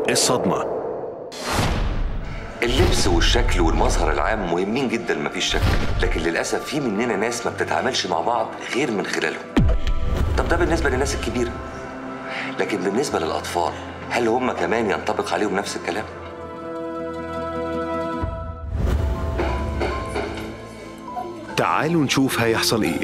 الصدمة اللبس والشكل والمظهر العام مهمين جدا مفيش شك لكن للاسف في مننا ناس ما بتتعاملش مع بعض غير من خلالهم طب ده بالنسبه للناس الكبيره لكن بالنسبه للاطفال هل هم كمان ينطبق عليهم نفس الكلام تعالوا نشوف هيحصل ايه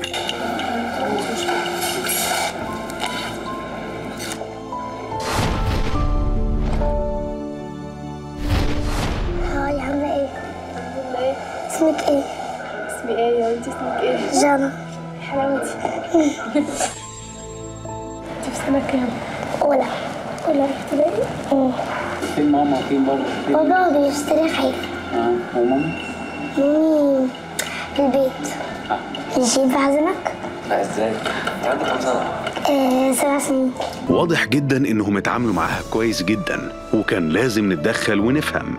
هاي عاملة ايه؟ اسمك ايه؟ اسمي ايه يا انت اسمك ايه؟ جانا حلاوتي انت في سنة كام؟ أولى أولى ابتدائي؟ اه فين ماما فين بابا فين بابا بيشتري حاجة اه وماما مامي في البيت نجيب بعزمك؟ لا ازاي عندك كام سنه آه سبع سنين واضح جدا انهم اتعاملوا معاها كويس جدا وكان لازم نتدخل ونفهم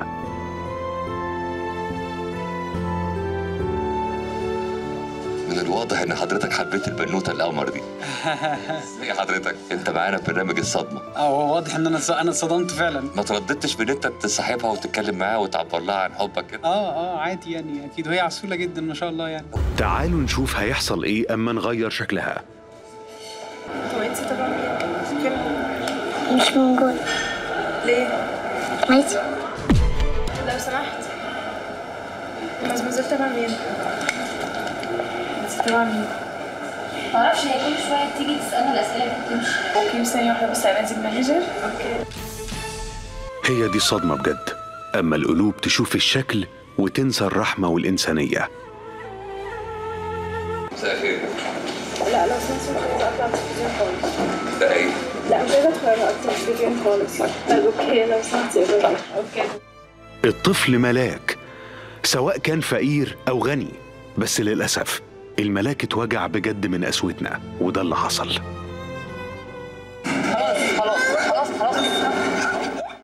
من الواضح ان حضرتك حبيت البنوته القمر دي ايه حضرتك انت معانا في برنامج الصدمه اه هو واضح ان انا انا اتصدمت فعلا ما ترددتش بان انت تصاحبها وتتكلم معاها وتعبر لها عن حبك كده اه اه عادي يعني اكيد وهي عسوله جدا ما شاء الله يعني تعالوا نشوف هيحصل ايه اما نغير شكلها هو انت طبعا مش كده مش موجود ليه؟ عادي لو سمحت المزمزات تبع مين؟ انت تبع مين؟ معرفش هي كل شويه تيجي تسالنا الاسئله دي بتمشي اوكي ثانية واحدة بس انا انزل مانجر اوكي هي دي الصدمة بجد اما القلوب تشوف الشكل وتنسى الرحمة والإنسانية مساء الخير لا لو سمحت مش عايزة اطلع التلفزيون خالص ده ايه لا مش عايزة ادخل على التلفزيون خالص طيب اوكي لو سمحتي قولي اوكي الطفل ملاك سواء كان فقير أو غني بس للأسف الملاك اتوجع بجد من قسوتنا وده اللي حصل